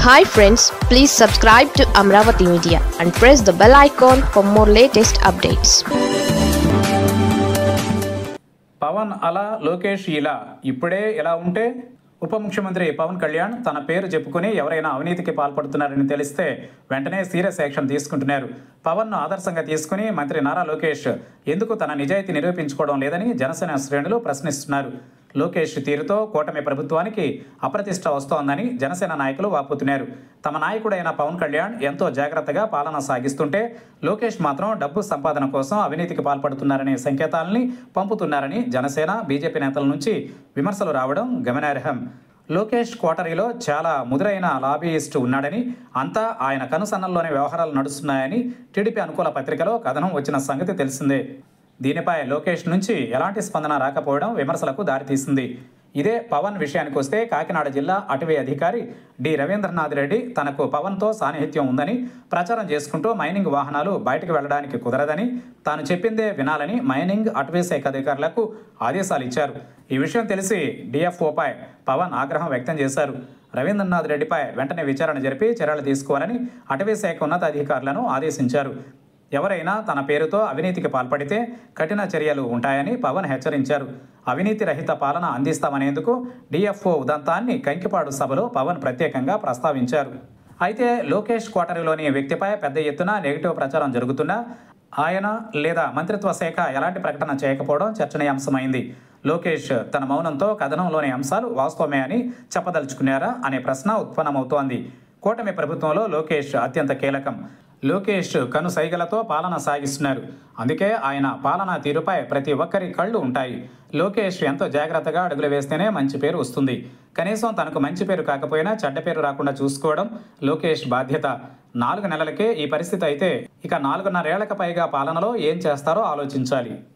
hi friends please subscribe to Amaravati media and press the bell icon for more latest updates Pawan అలా లోకేష్ ఇలా ఇప్పుడే ఇలా ఉంటే ఉప ముఖ్యమంత్రి పవన్ కళ్యాణ్ తన పేరు చెప్పుకుని ఎవరైనా అవినీతికి పాల్పడుతున్నారని తెలిస్తే వెంటనే సీరియస్ యాక్షన్ తీసుకుంటున్నారు పవన్ను ఆదర్శంగా తీసుకుని మంత్రి నారా లోకేష్ ఎందుకు తన నిజాయితీ నిరూపించుకోవడం లేదని జనసేన శ్రేణులు ప్రశ్నిస్తున్నారు లోకేష్ తీరుతో కూటమి ప్రభుత్వానికి అప్రతిష్ట వస్తోందని జనసేన నాయకులు వాపోతున్నారు తమ నాయకుడైన పవన్ కళ్యాణ్ ఎంతో జాగ్రత్తగా పాలన సాగిస్తుంటే లోకేష్ మాత్రం డబ్బు సంపాదన కోసం అవినీతికి పాల్పడుతున్నారనే సంకేతాలని పంపుతున్నారని జనసేన బీజేపీ నేతల నుంచి విమర్శలు రావడం గమనార్హం లోకేష్ కోటరీలో చాలా ముదురైన లాబీయిస్టు ఉన్నాడని అంతా ఆయన కనుసన్నల్లోనే వ్యవహారాలు నడుస్తున్నాయని టీడీపీ అనుకూల పత్రికలో కథనం వచ్చిన సంగతి తెలిసిందే దీనిపై లోకేష్ నుంచి ఎలాంటి స్పందన రాకపోవడం విమర్శలకు దారితీసింది ఇదే పవన్ విషయానికి వస్తే కాకినాడ జిల్లా అటవీ అధికారి డి రవీంద్రనాథ్ రెడ్డి తనకు పవన్తో సాన్నిహిత్యం ఉందని ప్రచారం చేసుకుంటూ మైనింగ్ వాహనాలు బయటకు వెళ్లడానికి కుదరదని తాను చెప్పిందే వినాలని మైనింగ్ అటవీ శాఖ అధికారులకు ఆదేశాలు ఇచ్చారు ఈ విషయం తెలిసి డిఎఫ్ఓపై పవన్ ఆగ్రహం వ్యక్తం చేశారు రవీంద్రనాథ్ రెడ్డిపై వెంటనే విచారణ జరిపి చర్యలు తీసుకోవాలని అటవీ శాఖ ఉన్నతాధికారులను ఆదేశించారు ఎవరైనా తన పేరుతో అవినీతికి పాల్పడితే కఠిన చర్యలు ఉంటాయని పవన్ హెచ్చరించారు అవినీతి రహిత పాలన అందిస్తామనేందుకు డిఎఫ్ఓ ఉదంతాన్ని కంకిపాడు సభలో పవన్ ప్రత్యేకంగా ప్రస్తావించారు అయితే లోకేష్ కోటరీలోని వ్యక్తిపై పెద్ద ఎత్తున నెగిటివ్ ప్రచారం జరుగుతున్నా ఆయన లేదా మంత్రిత్వ శాఖ ఎలాంటి ప్రకటన చేయకపోవడం చర్చనీయాంశమైంది లోకేష్ తన మౌనంతో కథనంలోని అంశాలు వాస్తవమే అని చెప్పదలుచుకున్నారా అనే ప్రశ్న ఉత్పన్నమవుతోంది కూటమి ప్రభుత్వంలో లోకేష్ అత్యంత కీలకం లోకేష్ కను సైగలతో పాలన సాగిస్తున్నారు అందుకే ఆయన పాలనా తీరుపై ప్రతి ఒక్కరి కళ్ళు ఉంటాయి లోకేష్ ఎంతో జాగ్రత్తగా అడుగులు వేస్తేనే మంచి పేరు వస్తుంది కనీసం తనకు మంచి పేరు కాకపోయినా చెడ్డ పేరు రాకుండా చూసుకోవడం లోకేష్ బాధ్యత నాలుగు నెలలకే ఈ పరిస్థితి అయితే ఇక నాలుగున్నరేళ్లకు పైగా పాలనలో ఏం చేస్తారో ఆలోచించాలి